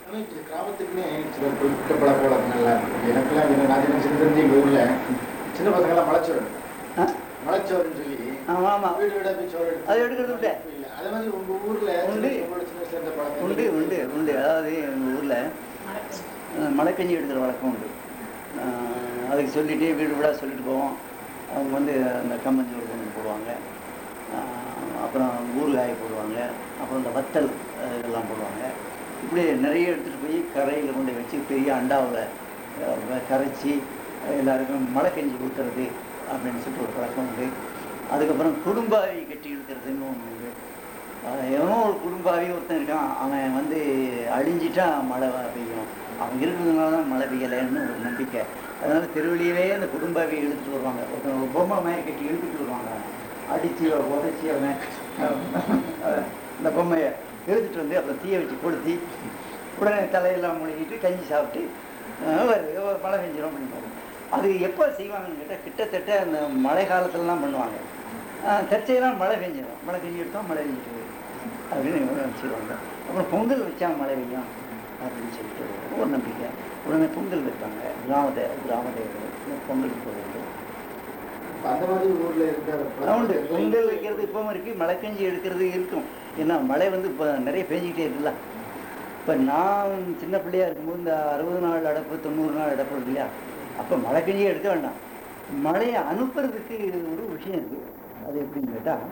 ஆனால் இப்படி கிராமத்துக்குன்னே சில குறிப்பிட்ட பழக்க வழக்கங்கள்லாம் இருக்கு எனக்கெல்லாம் என்ன நான் சின்ன சின்ன தெரிஞ்சு எங்கள் ஊரில் சின்ன பசங்கள்லாம் மலைச்சோறு ஆ? மலைச்சோறுன்னு சொல்லி ஆமா ஆமா வீடு வீடாக போய் சோறு எடுத்து அது எடுக்கிறது உண்டு. இல்லை அதே மாதிரி உங்கள் ஊரில் உண்டு. உங்களோட சின்ன வயசுல இருந்த பழக்கம் உண்டு உண்டு உண்டு அதாவது எங்கள் ஊரில் மழைக்கஞ்சி எடுக்கிற வழக்கம் உண்டு அஹ் அதுக்கு சொல்லிட்டு வீடு வீடாக சொல்லிட்டு போவோம் அவங்க வந்து அந்த கம்மஞ்சோறு கொண்டு போடுவாங்க அஹ் அப்புறம் ஊறுகாய் போடுவாங்க அப்புறம் இந்த வத்தல் அஹ் இதெல்லாம் போடுவாங்க இப்படி நிறைய எடுத்துகிட்டு போய் கரையில் கொண்டு வச்சு பெரிய அண்டாவில் கரைச்சி எல்லாருக்கும் மழைக்கஞ்சி ஊற்றுறது அப்படின்னு சொல்லிட்டு ஒரு பழக்கம் உண்டு அதுக்கப்புறம் குடும்பாவி கட்டி இழுக்கிறதுன்னு ஒன்று உண்டு அஹ் எவனோ ஒரு குடும்பாவி ஒருத்தன் இருக்கான் அவன் வந்து அழிஞ்சிட்டா மழை வ- பெய்யும் அவன் இருக்கிறதுனால தான் மழை பெய்யலைன்னு ஒரு நம்பிக்கை அதனால தெருவிலேயே அந்த குடும்பாவி இழுத்துட்டு வருவாங்க ஒருத்தன் ஒரு பொம்மை மாதிரி கட்டி இழுத்துட்டு வருவாங்க அடித்து உதச்சி அவன் அஹ், இந்த பொம்மையை இழுத்துட்டு வந்து அப்புறம் தீயை வச்சு கொளுத்தி உடனே தலையெல்லாம் முழுகிட்டு கஞ்சி சாப்பிட்டு அஹ், வருது ஒரு மழை பெஞ்சிடும் அப்படின்னு அது எப்போ செய்வாங்கன்னு கேட்டால் கிட்டத்தட்ட அந்த மழை காலத்துலலாம் பண்ணுவாங்க ஆஹ் தற்செயலாக மழை பெஞ்சிடும் மழை பெஞ்சு எடுத்தோம் மழை பெஞ்சிட்டு அப்படின்னு இவங்க வச்சுருவாங்க அப்புறம் பொங்கல் வச்சா மழை பெய்யும் அப்படின்னு சொல்லிட்டு ஒரு நம்பிக்கை உடனே பொங்கல் வைப்பாங்க கிராமத்தை கிராமத்தை பொங்கல் போடுறது அந்த மாதிரி ஊரில் இருக்க உண்டு பழக்கம் பொங்கல் வைக்கிறது இப்பவும் இருக்கு மழை பெஞ்சு எடுக்கிறது இருக்கும் ஏன்னா மழை வந்து இப்போ நிறைய பெஞ்சிக்கிட்டே இருக்குல்ல இப்போ நான் சின்ன பிள்ளையா இருக்கும்போது இந்த அறுபது நாள் அடப்பு தொண்ணூறு நாள் அடப்பு இருக்கு இல்லையா அப்போ மழை பெஞ்சே எடுக்க வேண்டாம் மழையை அனுப்புறதுக்கு ஒரு விஷயம் இருக்கு அது எப்படின்னு கேட்டால்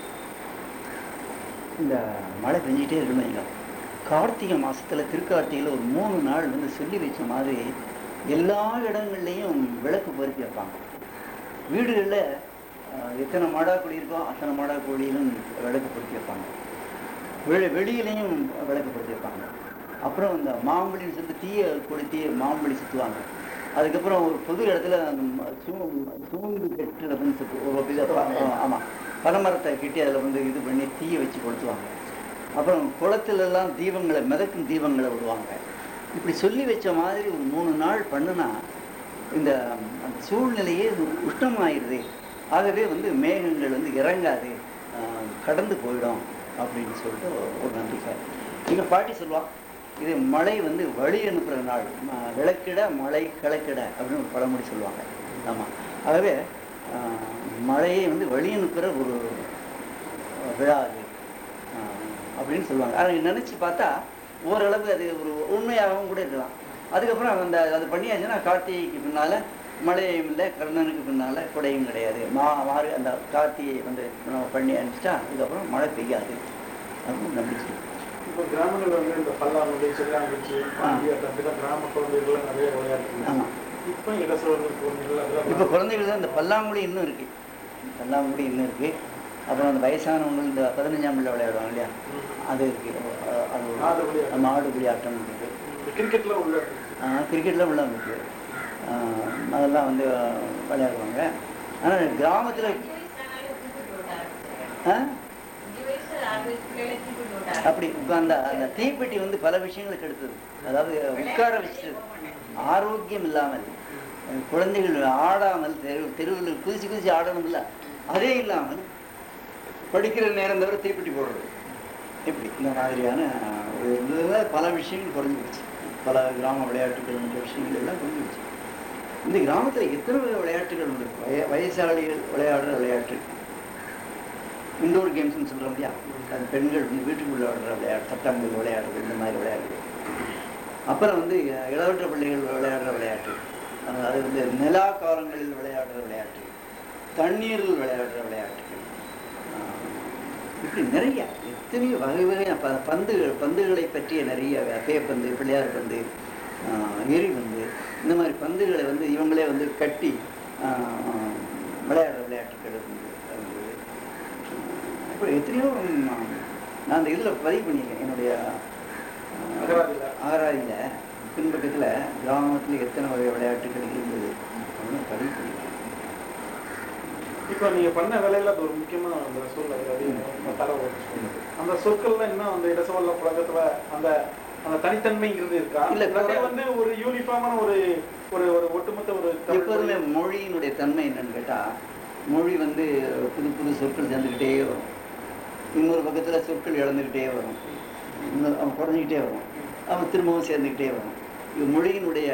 இந்த மழை பெஞ்சிட்டே இருக்கணும் வைங்க கார்த்திகை மாசத்துல திருக்கார்த்திகையில் ஒரு மூணு நாள் வந்து சொல்லி வச்ச மாதிரி எல்லா இடங்கள்லையும் விளக்கு பொருத்தி வைப்பாங்க வீடுகளில் எத்தனை மாடா குடி இருக்கோ அத்தனை மாடா குடியிலும் விளக்கு பொருத்தி வைப்பாங்க வெளி வெளியிலையும் விளக்கு பொருத்தி வைப்பாங்க அப்புறம் இந்த மாம்பழின்னு சொல்லிட்டு தீயை கொளுத்தி மாம்பழி சுற்றுவாங்க அதுக்கப்புறம் ஒரு பொது இடத்துல அந்த ம- சூ- சூழ்ந்து கட்டுறதுன்னு சொல்லி ஒரு இது ஆ- ஆமா பனைமரத்தை கட்டி அதில் வந்து இது பண்ணி தீயை வச்சு கொளுத்துவாங்க அப்புறம் குளத்துல எல்லாம் தீபங்களை மிதக்கும் தீபங்களை விடுவாங்க இப்படி சொல்லி வச்ச மாதிரி ஒரு மூணு நாள் பண்ணுனா இந்த அந்த சூழ்நிலையே உஷ்ணமாயிருது ஆகவே வந்து மேகங்கள் வந்து இறங்காது ஆஹ் கடந்து போயிடும் அப்படின்னு சொல்லிட்டு ஒரு நம்பிக்கை எங்கள் பாட்டி சொல்லுவான் இது மழை வந்து வழி அனுப்புகிற நாள் ம- விளக்கிட மழை கிளக்கிட அப்படின்னு ஒரு பழமொழி சொல்லுவாங்க ஆமாம் ஆகவே ஆஹ் மழையை வந்து வழி அனுப்புகிற ஒரு விழா அது ஆஹ் அப்படின்னு சொல்லுவாங்க அதை நினச்சி பார்த்தா ஓரளவு அது ஒரு உண்மையாகவும் கூட இருக்கலாம் அதுக்கப்புறம் அந்த அது பண்ணியாச்சுன்னா கார்த்திகைக்கு பின்னால் மழையும் இல்லை கர்ணனுக்கு பின்னால் குடையும் கிடையாது மா மாறு அந்த கார்த்திகை வந்து நம்ம பண்ணி அனுப்பிச்சிட்டா அதுக்கப்புறம் மழை பெய்யாது அப்படின்னு நம்பிக்கை இப்போ கிராமங்களில் வந்து இந்த பல்லாங்குடி சில்லாங்குச்சி பாண்டியாட்டம் அப்படிலாம் கிராம குழந்தைகள்லாம் நிறைய விளையாடுறாங்க ஆமாம் இப்போ இளசவர்கள் குழந்தைகள் அதெல்லாம் இப்போ குழந்தைகள் தான் இந்த பல்லாங்குழி இன்னும் இருக்கு பல்லாங்குழி இன்னும் இருக்கு அப்புறம் அந்த வயசானவங்க இந்த பதினஞ்சாம் பிள்ளை விளையாடுவாங்க இல்லையா அது இருக்கு அஹ் அது ஒரு- ஆடுபுலி ஆட்டம். ஆமா, ஆடுபுலி ஆட்டம் இருக்கு இந்த கிரிக்கெட்ல உள்ள கிரிக்கெட்டில் உள்ள இருக்கு ஆஹ் அதெல்லாம் வந்து விளையாடுவாங்க ஆனால் கிராமத்தில் அப்படி இப்ப அந்த அந்த தீப்பெட்டி வந்து பல விஷயங்களுக்கு எடுத்தது அதாவது உட்கார வச்சு ஆரோக்கியம் இல்லாமல் அஹ் குழந்தைகள் ஆடாமல் தெரு தெருவில் குதிச்சு குதிச்சு ஆடணும்ல அதே இல்லாமல் படிக்கிற நேரம் தவிர தீப்பெட்டி போடுறது இப்படி இந்த மாதிரியான ஒரு இதுல பல விஷயங்கள் குறைஞ்சு போச்சு பல கிராம விளையாட்டுகள் மற்ற விஷயங்கள் எல்லாம் குறைஞ்சு போச்சு இந்த கிராமத்தில் எத்தனை வகை விளையாட்டுகள் உண்டு வய வயசாளிகள் விளையாடுற விளையாட்டு இண்டோர் கேம்ஸ்னு சொல்கிறோம் இல்லையா அது பெண்கள் வந்து வீட்டுக்குள்ள விளையாடுற விளையாட்டு சட்டங்கள் விளையாடுறது இந்த மாதிரி விளையாடுறது அப்புறம் வந்து அஹ், இளவட்ட பிள்ளைகள் விளையாடுற விளையாட்டு அஹ், அது வந்து நிலா காலங்களில் விளையாடுற விளையாட்டு தண்ணீரில் விளையாடுற விளையாட்டுகள் அஹ், இப்படி நிறைய எத்தனையோ வகை வகையான ப பந்துகள் பந்துகளை பற்றிய நிறைய பேப்பந்து பிள்ளையார் பந்து ஆஹ், எரிபந்து இந்த மாதிரி பந்துகளை வந்து இவங்களே வந்து கட்டி ஆஹ், விளையாடுற விளையாட்டுகள் இருந்தது இருந்தது. அப்புறம் எத்தனையோ ம், நான் அந்த இதில் பதிவு பண்ணியிருக்கேன் என்னுடைய ஆஹ், அகராதியில. அகராதியில் பின்பக்கத்தில் கிராமத்தில் எத்தனை வகை விளையாட்டுகள் இருந்தது அப்படின்னு பதிவு பண்ணியிருக்கேன் இப்போ நீங்க பண்ண வேலையில அது ஒரு முக்கியமான அந்த சொல் அது அது தரவு அந்த சொற்கள்ல இன்னும் அந்த இடசவல்ல புழக்கத்துல அந்த அந்த தனித்தன்மைங்கிறது இருக்கா இல்ல, இல்லாட்டி குறை- வந்து ஒரு யூனிஃபார்மான ஒரு ஒரு ஒரு ஒட்டுமொத்த ஒரு தமிழ் எப்போதுமே மொழியினுடைய தன்மை என்னன்னு கேட்டால் மொழி வந்து புது புது சொற்கள் சேர்ந்துக்கிட்டே வரும் இன்னொரு பக்கத்தில் சொற்கள் இழந்துக்கிட்டே வரும் இன்னொரு அவன் குறைஞ்சிக்கிட்டே வரும் அவன் திரும்பவும் சேர்ந்துக்கிட்டே வரும் இது மொழியினுடைய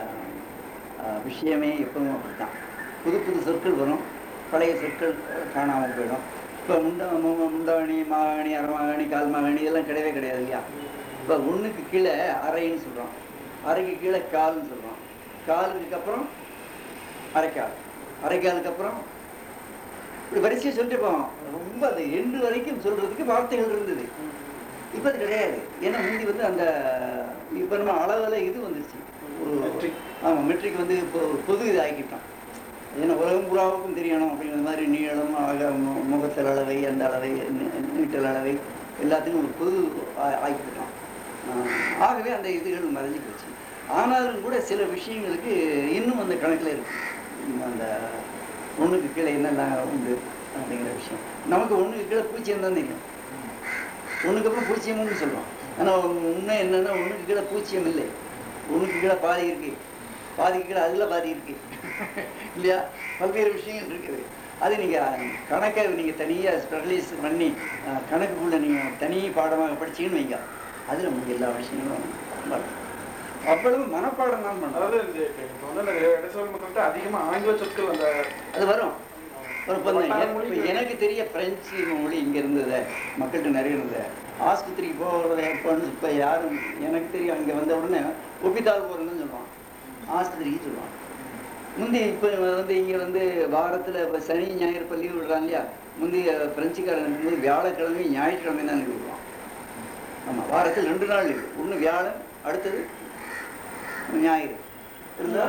அஹ், விஷயமே எப்பவும் அப்படித்தான் புது புது சொற்கள் வரும் பழைய சொற்கள் காணாமல் போயிடும் இப்போ முண்ட மு- முந்தாவணி மாகாணி அரமாகாணி கால் மாகாணி இதெல்லாம் கிடையவே கிடையாது இல்லையா இப்போ ஒன்றுக்கு கீழே அரைன்னு சொல்கிறோம் அரைக்கு கீழே கால்னு சொல்கிறோம் காலுக்கு அப்புறம் அரைக்கால் அரைக்காலுக்கு அப்புறம் இப்படி வரிசையை சொல்லிட்டு போவோம் ரொம்ப அந்த எண்டு வரைக்கும் சொல்றதுக்கு வார்த்தைகள் இருந்தது இப்போ அது கிடையாது ஏன்னா முந்தி வந்து அந்த இப்போ நம்ம அளவில் இது வந்துருச்சு ஒரு Metric. ஆமாம் மெட்ரிக் வந்து இப்போ ஒரு பொது இது ஆக்கிட்டோம் ஏன்னா உலகம் புறாவுக்கும் தெரியணும் அப்படிங்கிற மாதிரி நீளம் அழக மு- முகத்தல் அளவை அந்த அளவை நீ- நீட்டல் அளவை எல்லாத்துக்கும் ஒரு பொது ஆ- ஆக்கிட்டோம் ஆஹ் ஆகவே அந்த இதுகள் மறைஞ்சு போச்சு ஆனாலும் கூட சில விஷயங்களுக்கு இன்னும் அந்த கணக்கில் இருக்கு உம் அந்த ஒன்றுக்கு கீழே என்னெல்லாம் உண்டு அப்படிங்கிற விஷயம் நமக்கு ஒன்றுக்கு கீழே பூச்சியம் தான் தெரியும் ஒன்றுக்கு அப்புறம் பூச்சியம்னு சொல்கிறோம் ஆனால் உண்மை என்னன்னா ஒன்றுக்கு கீழே பூச்சியம் இல்லை ஒன்றுக்கு கீழே பாதி இருக்கு பாதிக்கு கீழே அதில் பாதி இருக்கு இல்லையா பல்வேறு விஷயங்கள் இருக்குது அது நீங்கள் கணக்கை நீங்கள் தனியாக ஸ்பெஷலைஸ் பண்ணி அஹ், கணக்குக்குள்ளே நீங்கள் தனி பாடமாக படிச்சீங்கன்னு வைங்க அதில் உங்களுக்கு எல்லா விஷயங்களும் வரும். அவ்வளவு மனப்பாடம் தான் பண்ணுறோம் அதாவது இந்த இப்ப வந்து அந்த இடசொல் மக்கள்கிட்ட அதிகமா ஆங்கில சொற்கள் அந்த அது வரும் ஒரு இப்போ இந்த வட்டார எ- மொழி இப்போ எனக்கு தெரிய பிரெஞ்சு மொழி இங்கே இருந்தது மக்கள்கிட்ட நிறைய இருந்தது ஆஸ்பத்திரிக்கு போகிறது எப்போன்னு இப்போ யாரும் எனக்கு தெரியும் அங்கே வந்த உடனே ஒப்பித்தால் போகிறதுன்னு சொல்லுவான் ஆஸ்பத்திரிக்கு சொல்லுவான் முந்தி இப்போ வந்து இங்கே வந்து வாரத்தில் இப்போ சனி ஞாயிறு இப்போ லீவ் விடுறாங்க இல்லையா முந்தி பிரெஞ்சுக்காரன் இருக்கும்போது வியாழக்கிழமை ஞாயிற்றுக்கிழமை தான் லீவ் விடுவான் ஆமாம் வாரத்தில் ரெண்டு நாள் லீவு ஒன்று வியாழன் அடுத்தது ஞாயிறு இருந்தா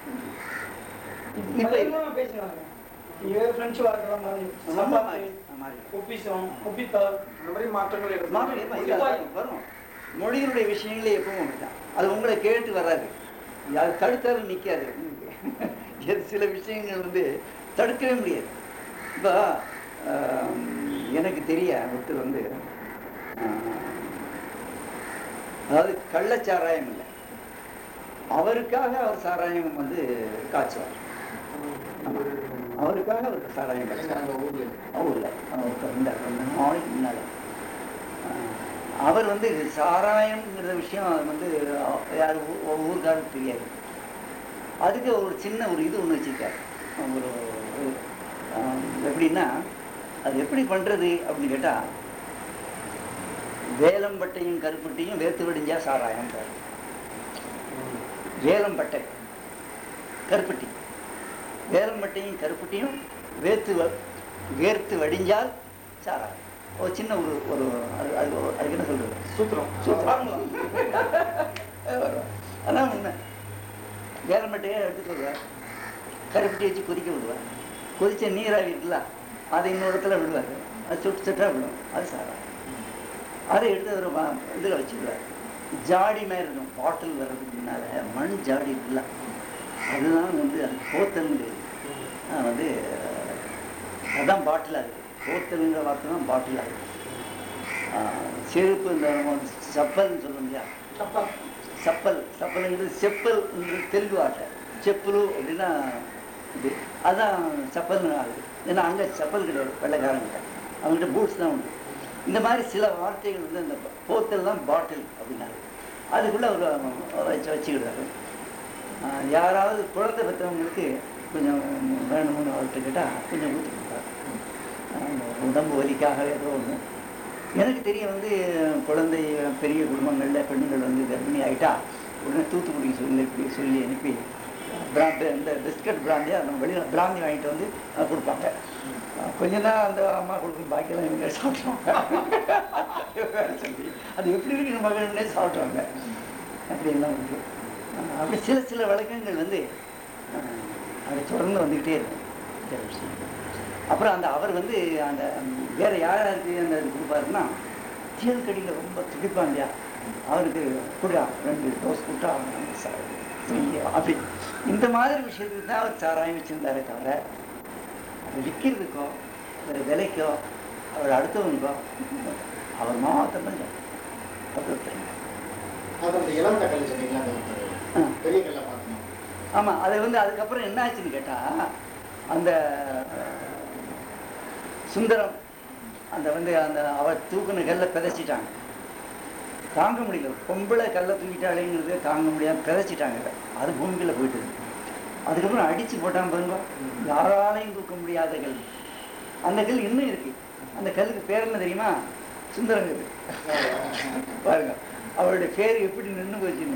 இப்போ மலையாளமா பேசுறாங்க இவே பிரெஞ்சு வார்த்தை மாதிரி ரொம்ப சம்பாத்தி மாறி மாறி ஒப்பிசம் ஒப்பித்தால் அந்த மாதிரி மாற்றங்கள் ஏற்படும். மாற்றம் ஏற்படும். இல்ல, அது வரும் மொழியினுடைய விஷயங்களே எப்பவும் அப்படிதான் அது உங்களை கேட்டு வராது அது தடுத்தாலும் நிற்காது இது சில விஷயங்கள் வந்து தடுக்கவே முடியாது இப்போ எனக்கு தெரிய ஒருத்தர் வந்து ஆஹ், அதாவது கள்ளச்சாராயம் இல்லை அவருக்காக அவர் சாராயம் வந்து காய்ச்சுவார் ஆமா. அவருக்காக அவருக்கு சாராயம் காய்ச்சுவார் ஊரில் அவருக்கு இருந்தார் ரொம்ப நாளைக்கு முன்னால் அவர் வந்து சாராயம்ங்கிற விஷயம் வந்து யார் ஊருக்காருக்கு தெரியாது அதுக்கு ஒரு சின்ன ஒரு இது ஒன்று வச்சுருக்காரு ஒரு ஒரு, ஆஹ், எப்படின்னா அது எப்படி பண்ணுறது அப்படின்னு கேட்டால் வேலம்பட்டையும் கருப்பட்டையும் வேர்த்து வடிஞ்சா சாராயம் வேலம்பட்டை கருப்பட்டி வேலம்பட்டையும் கருப்பட்டியும் வேர்த்து வ- வேர்த்து வடிஞ்சால் சாராயம் ஒரு சின்ன ஒரு ஒரு அது அது ஒரு- அதுக்கு என்ன சொல்றது சூத்திரம் சூத்திரம் அதான் உண்மை வேலம்பட்டையை எடுத்து சொல்லுவார் கருப்பட்டி வச்சு கொதிக்க விடுவார் கொதிச்ச நீராவி இருக்குல்ல அதை இன்னொரு இடத்துல விடுவார் அது சொட்டு சொட்டா விடும் அது சாராயம் அதை எடுத்து ஒரு இதில் வச்சுடுவார் ஜாடி மாதிரி இருக்கும் பாட்டில் வர்றதுக்கு முன்னால் மண் ஜாடி இருக்குல்ல அதுதான் வந்து அது போத்தல்னு வந்து அதான் பாட்டில் ஆகுது போத்தலுங்கிற வார்த்தை தான் பாட்டில் ஆகுது ஆஹ் செருப்பு இந்த நம்ம சப்பல்னு சொல்லுவோம் இல்லையா சப்பா சப்பல் சப்பல்ங்கிறது செப்பல்ங்கிறது தெலுங்கு வார்த்தை செப்பலு அப்படின்னா இது அதான் சப்பல்னு ஆகுது ஏன்னா அங்கே செப்பல் கிடையாது வெள்ளைக்காரங்கிட்ட அவங்ககிட்ட பூட்ஸ் தான் உண்டு இந்த மாதிரி சில வார்த்தைகள் வந்து அந்த போத்தல் தான் பாட்டில் அப்படின்னாரு அதுக்குள்ளே அவர் வச்சு வச்சுக்கிட்டாரு ஆஹ் யாராவது குழந்தை பெற்றவங்களுக்கு கொஞ்சம் வேணும்னு அவர்கிட்ட கேட்டால் கொஞ்சம் ஊற்றி கொடுப்பாரு ஆஹ் உடம்பு வலிக்காக ஏதோ ஒன்று எனக்கு தெரிய வந்து குழந்தை பெரிய குடும்பங்களில் பெண்கள் வந்து கர்ப்பிணி ஆகிட்டா உடனே தூத்துக்குடி சொல்லி இப்படி சொல்லி அனுப்பி பிராந்தி இந்த பிஸ்கட் பிராந்தியை நம்ம வெளியில் பிராந்தி வாங்கிட்டு வந்து அஹ், கொடுப்பாங்க அஹ், கொஞ்ச நேரம் அந்த அம்மா கொடுக்கும் பாக்கியெல்லாம் இவங்க சாப்பிட்ருவாங்க சொல்லி அது எப்படி இருக்கு மகள்னே சாப்பிட்ருவாங்க அப்படின்லாம் உண்டு அஹ், அப்படி சில சில வழக்கங்கள் வந்து அஹ், அதை தொடர்ந்து வந்துக்கிட்டே இருக்கும் சில விஷயம் அப்புறம் அந்த அவர் வந்து அந்த ம், வேற யார் யாருக்கு அந்த இது கொடுப்பாருன்னா தேல் கடியில் ரொம்ப துடிப்பான் இல்லையா அவருக்கு கொடுறா ரெண்டு டோஸ் கொடுத்தா அவன் வந்து சா- ஐயோ, அப்படி இந்த மாதிரி விஷயத்துக்கு தான் அவர் சாராயம் வச்சிருந்தாரே தவிர அது விற்கிறதுக்கோ அது விலைக்கோ அவர் அடுத்தவனுக்கோ அவர் மாத்திரம் தான் தப்பு தெரியும் அது அந்த இளம் தக்காளி சொன்னீங்களா அந்த ஆ. பெரிய கல்லை பார்த்தோம் ஆமாம் அது வந்து அதுக்கப்புறம் என்ன ஆச்சுன்னு கேட்டால் அந்த அஹ், சுந்தரம் அந்த வந்து அந்த அவர் தூக்குன கல்ல பிதைச்சிட்டாங்க தாங்க முடியல பொம்பளை கல்லை தூக்கிட்டாலேங்கிறது தாங்க முடியாம பிதைச்சிட்டாங்க அது பூமிக்குள்ள போயிட்டு அதுக்கப்புறம் அடிச்சு போட்டான் பாருங்க யாராலையும் தூக்க முடியாத கல் அந்த கல் இன்னும் இருக்கு அந்த கல்லுக்கு பேர் என்ன தெரியுமா சுந்தரங்கல் பாருங்க அவருடைய பேர் எப்படி நின்று போச்சுன்னு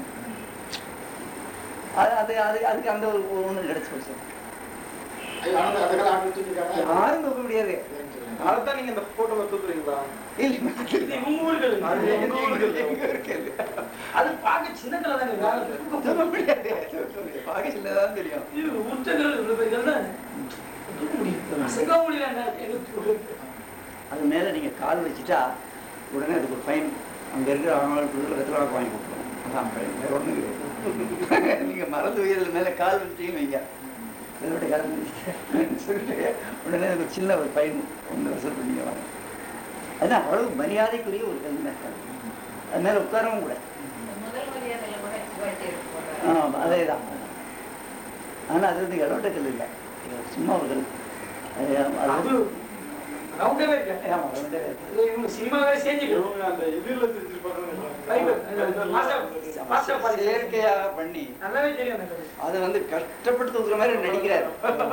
அது அது அது அதுக்கு அந்த ஒரு ஒன்று கிடைச்சி போச்சு ஐயோ, அந்த அந்த காலம் ஆட்கள் தூக்கிட்டாங்க. யாரும் தூக்க முடியாது அதைத்தான் நீங்க இந்த போட்டோல தூக்குறீங்களா இல்லை இது உங்க ஊர்கள் அது எங்க ஊர்கள் எங்க இருக்குது அது பார்க்க சின்ன கலை தானே வேற தூக்க முடியாது பாகிஸ்ல தான் தெரியும் இது உச்சங்கள் இவ்வளவு பெரிய கல் தானே தூக்க முடியும் அசைக்க முடியல என்ன எனக்கு அது மேலே நீங்கள் கால் வச்சுட்டா உடனே அதுக்கு ஒரு ஃபைன் அங்கே இருக்கிற அவங்களுக்கு வெத்தலை வாக்கு வாங்கி கொடுக்கணும் அதான் ஃபைன் வேற ஒன்றும் கிடையாது நீங்கள் மறந்து உயிரில் மேலே கால் வச்சிட்டீங்கன்னு வைங்க இதோட கால் சொல்லிட்டு உடனே அதுக்கு ஒரு சின்ன ஒரு ஃபைன் ஒன்று வசூல் பண்ணிங்க வாங்க அதுதான் அவ்வளவு மரியாதைக்குரிய ஒரு கல்வி அது மேலே உட்காரவும் கூட முதல் மரியாதையில கூட சிவாஜி போடுறாரு. ஆமாம் அதே தான் ஆனால் அது வந்து இடோட்ட கல் இல்லை இது சும்மா ஒரு கல் அது அது அது ரவுண்டவே இருக்கு ஆமாம் ரெண்டே இருக்கு. இது இவங்க சினிமாவே செஞ்சுக்கணும் இவங்க அந்த இதுல மாஸ்டர் செயற்கையாக பண்ணி நல்லாவே தெரியும் அந்த கதை. அதை வந்து கஷ்டப்பட்டு தூக்குற மாதிரி நடிக்கிறார்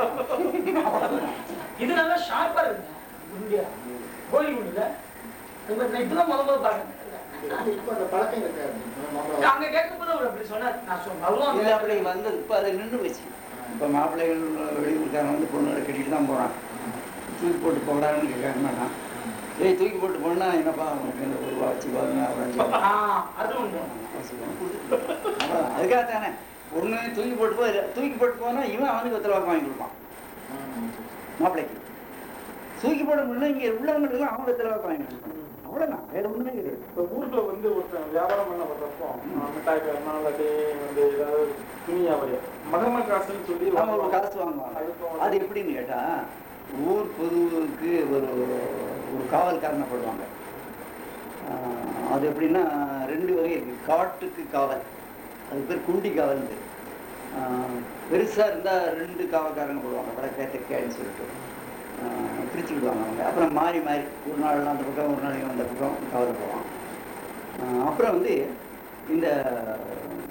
இது நல்லா ஷார்ப்பா இருக்குங்க இந்தியா கோலி குண்டுல அது மாதிரி நான் இப்பதான் முத முத பாக்குறேன் அது இப்ப அந்த பழக்கம் இருக்காது. மாப்பிள்ளை அங்க கேட்கும்போது அவர் அப்படி சொன்னார் நான் சொன்னேன் அவ்வளோ இல்லை அப்படி வந்து இப்போ அது நின்று போச்சு இப்போ மாப்பிள்ளைகள் வெளியூருக்காரன் வந்து பொண்ணுகளை கட்டிட்டு தான் போகிறான் தூக்கி போட்டு போடான்னு கேட்க மாட்டான் ஏய் தூக்கி போட்டு போனா என்னப்பா உனக்கு இந்த ஒரு ரூபா வச்சு பாருங்க ஆ, அது உண்டு அதுக்காக தானே ஒன்று தூக்கி போட்டு போய் தூக்கி போட்டு போனா இவன் அவனுக்கு ஒருத்தர வாக்கு வாங்கி கொடுப்பான் மாப்பிள்ளைக்கு தூக்கி போட முடியல இங்கே உள்ளவங்களுக்கு அவன் ஒருத்தர வாக்கு வாங்கி கொடுப்பான் அவ்வளோதான் வேற ஒன்றுமே கிடையாது இப்போ ஊர்ல வந்து ஒருத்தன் வியாபாரம் பண்ண வர்றப்போ மிட்டாய் காரணம் இல்லாட்டி வந்து ஏதாவது துணி வியாபாரம் மகம காசுன்னு சொல்லி அவங்க ஒரு காசு வாங்குவாங்க அது எப்படின்னு கேட்டா ஊர் பொதுவுக்கு ஒரு ஒரு காவல்காரனை போடுவாங்க ஆஹ் அது எப்படின்னா ரெண்டு வகை இருக்கு காட்டுக்கு காவல் அது பேர் குண்டி காவல் பெருசா இருந்தா ரெண்டு காவல்காரங்க போடுவாங்க வடக்கே தெற்கேன்னு சொல்லிட்டு ஆஹ் பிரிச்சு விடுவாங்க அவங்க அப்புறம் மாறி மாறி ஒரு நாள் அந்த பக்கம் ஒரு நாளைக்கு அந்த பக்கம் காவல் போவான் ஆஹ் அப்புறம் வந்து இந்த